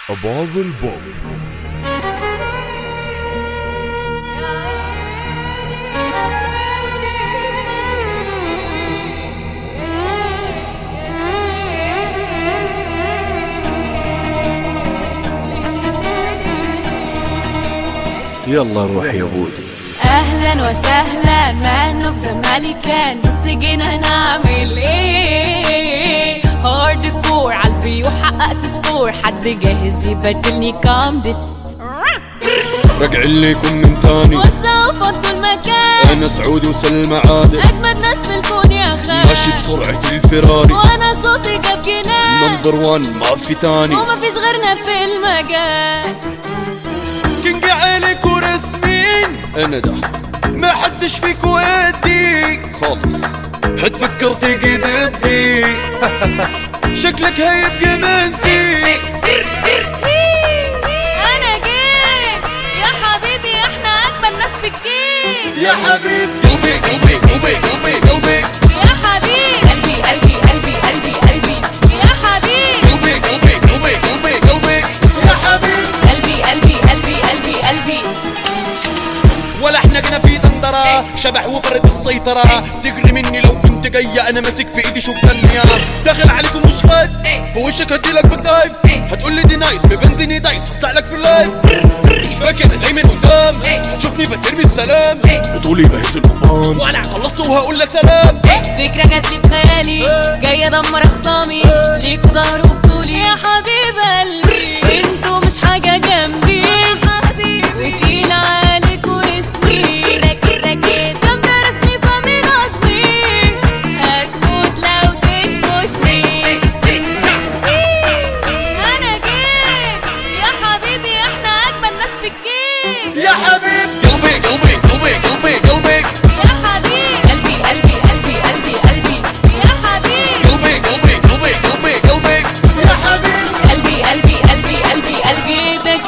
أباظ البوب يلا روح يا بودي اهلا وسهلا مع انه بزمالي كان بس جينا نعمل ايه هارد كور عالفيو حققت سكور حد جاهز يبدلني كام ديس رجع لكم من تاني وسعوا فضوا المكان أنا سعودي وسلمى عادل اجمد ناس في الكون يا خال ماشي بسرعة الفراري وانا صوتي جاب جنان نمبر وان ما في تاني وما فيش غيرنا في المجال كينج عليك ورسمين انا ده ما حدش فيكو ادي خالص هتفكر تجي ضدي شكلك هيبقى منسي انا جيت يا حبيبي احنا اجمل ناس في الجيل يا حبيب قلبي قلبي قلبي قلبي قلبي يا حبيبي قلبي قلبي قلبي قلبي قلبي يا حبيبي قلبي قلبي قلبي قلبي قلبي يا حبيب قلبي قلبي قلبي قلبي قلبي ولا احنا جينا في دندرة شبح وفرد السيطرة تجري مني لو كنت جاية انا ماسك في ايدي شوك تانية داخل عليكم مش خايف في وشك هديلك بالدايف هتقول لي دي نايس ببنزيني دايس هطلع لك في اللايف مش فاكر جاي من قدام هتشوفني بترمي السلام بتقولي بهز المقام وانا خلصت وهقول لك سلام فكرة جات لي في خيالي جاي ادمر اخصامي ليكوا ظهر وبطولي يا حبيب قلبي انتوا مش حاجة جنبي يا حبيبي وتقيل عليك واسمي ركيت ركيت جامدة رسمي فمن قصدي هتموت لو تنكشني انا جيت يا حبيبي احنا اجمل ناس في الجيل يا حبيب قلبي قلبي قلبي قلبي قلبي يا حبيبي قلبي قلبي قلبي قلبي قلبي يا حبيبي قلبي قلبي قلبي قلبي قلبي يا حبيب قلبي قلبي قلبي قلبي قلبي ده